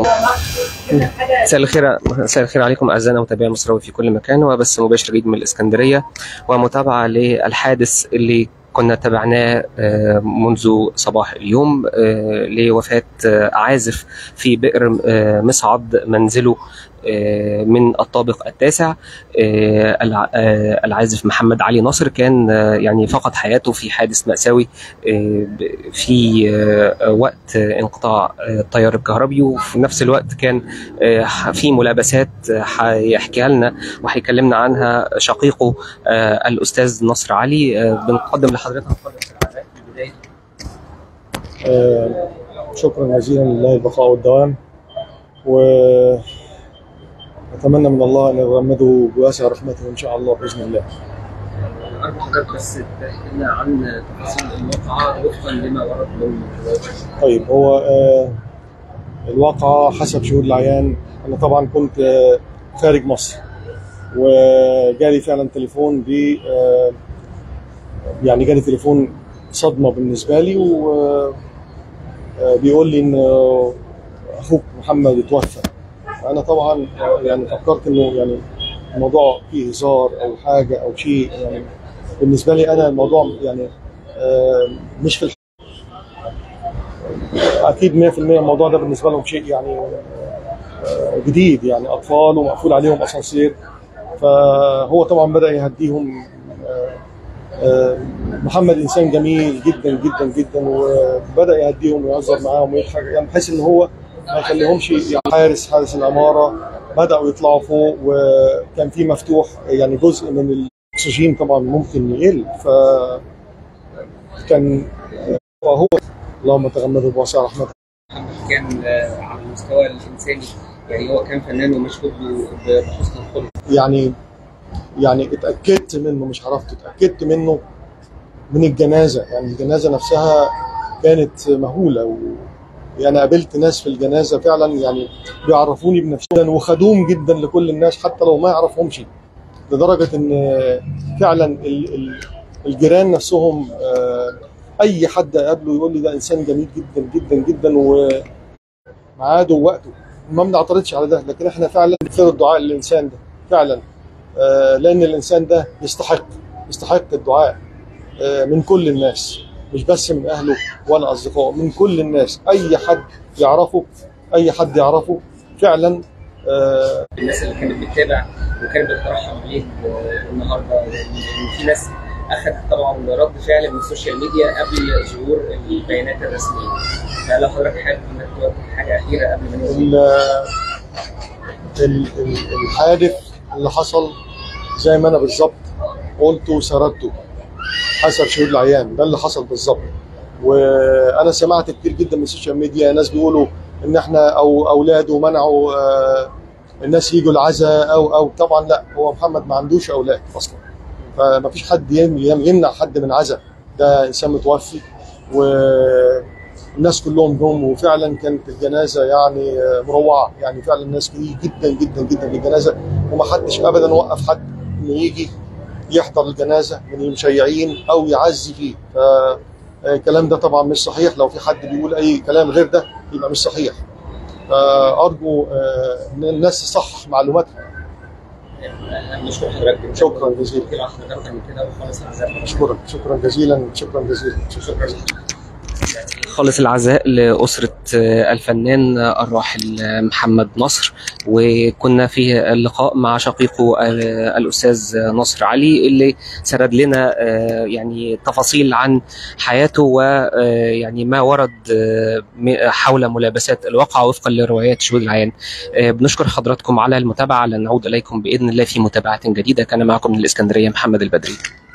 مساء الخير مساء الخير عليكم اعزائنا متابعي مصراوي في كل مكان وبث مباشر جديد من الاسكندريه ومتابعه للحادث اللي كنا تابعناه آه، منذ صباح اليوم آه، لوفاة آه، عازف في بئر آه، مصعد منزله آه، من الطابق التاسع آه، الع- آه، العازف محمد علي ناصر كان آه، يعني فقد حياته في حادث مأساوي آه، ب- في آه، وقت آه، انقطاع آه، التيار الكهربي وفي نفس الوقت كان آه، في ملابسات آه، هيحكيها لنا وهيكلمنا عنها شقيقه آه، الأستاذ نصر علي آه، بنقدم لحضرتك فضل العزاء في البداية آه، شكرا جزيلا لله البقاء والدوام ونتمنى من الله ان يغمده بواسع رحمته ان شاء الله باذن الله. أرجو حضرتك بس تحكي لنا عن تفاصيل الواقعة وفقا لما ورد من طيب هو آه، الواقعة حسب شهود العيان أنا طبعا كنت آه، خارج مصر وجالي فعلا تليفون ب آه، يعني جالي تليفون صدمة بالنسبة لي وبيقول لي إن آه، أخوك محمد اتوفى أنا طبعا آه، يعني فكرت إنه يعني الموضوع فيه هزار أو حاجة أو شيء يعني بالنسبة لي أنا الموضوع يعني آه، مش في اكيد 100% الموضوع ده بالنسبه لهم شيء يعني آه، جديد يعني اطفال ومقفول عليهم اسانسير فهو طبعا بدا يهديهم آه، آه، محمد انسان جميل جدا جدا جدا وبدا يهديهم ويهزر معاهم ويضحك يعني بحيث ان هو ما يخليهمش يعني حارس حارس العماره بداوا يطلعوا فوق وكان في مفتوح يعني جزء من الاكسجين طبعا ممكن يقل ف كان وهو اللهم تغمده بواسع رحمته كان آه، على المستوى الإنساني يعني هو كان فنان ومشهود ب- بحسن الخلق يعني يعني اتاكدت منه مش عرفت اتاكدت منه من الجنازه يعني الجنازه نفسها كانت مهوله و يعني قابلت ناس في الجنازه فعلا يعني بيعرفوني بنفسهم وخدوم جدا لكل الناس حتى لو ما يعرفهمش لدرجه ان فعلا ال- ال- الجيران نفسهم آه، اي حد اقابله يقول لي ده انسان جميل جدا جدا جدا وميعاده ووقته ما بنعترضش على ده لكن احنا فعلا نكثر الدعاء للانسان ده فعلا آه، لان الانسان ده يستحق يستحق الدعاء آه، من كل الناس مش بس من اهله ولا اصدقائه من كل الناس اي حد يعرفه اي حد يعرفه فعلا آه، الناس اللي كانت بتتابع وكانت بترحب بيه آه، النهارده يعني في ناس اخذت طبعا رد فعل من السوشيال ميديا قبل ظهور البيانات الرسميه فلو حضرتك حابب انك توجه حاجه اخيره قبل ما ننهي ال- ال- ال- الحادث اللي حصل زي ما انا بالظبط قلته وسردته حسب شهود العيان ده اللي حصل بالظبط وانا سمعت كتير جدا من السوشيال ميديا ناس بيقولوا ان احنا او اولاده منعوا آه، الناس يجوا العزاء او او طبعا لا هو محمد ما عندوش اولاد اصلا فما فيش حد يم- يم- يمنع حد من عزاء ده انسان متوفي والناس كلهم جم وفعلا كانت الجنازه يعني آه، مروعه يعني فعلا الناس كتير جدا جدا جدا في الجنازه وما حدش ابدا وقف حد انه يجي يحضر الجنازه من المشيعين او يعزي فيه ف آه، الكلام ده طبعا مش صحيح لو في حد بيقول اي كلام غير ده يبقى مش صحيح فارجو آه، ان الناس تصحح معلوماتها نشكر حضرتك شكرا جزيلا كده حضرتك من كده وخالص العزاء اشكرك شكرا جزيلا شكرا جزيلا شكرا جزيلا خالص العزاء لأسرة آه، الفنان الراحل آه، محمد نصر وكنا في اللقاء مع شقيقه آه، الأستاذ نصر علي اللي سرد لنا آه، يعني تفاصيل عن حياته ويعني ما ورد آه، م- حول ملابسات الواقعة وفقا لروايات شهود العيان آه، بنشكر حضراتكم على المتابعة لن نعود إليكم بإذن الله في متابعة جديدة كان معكم من الإسكندرية محمد البدري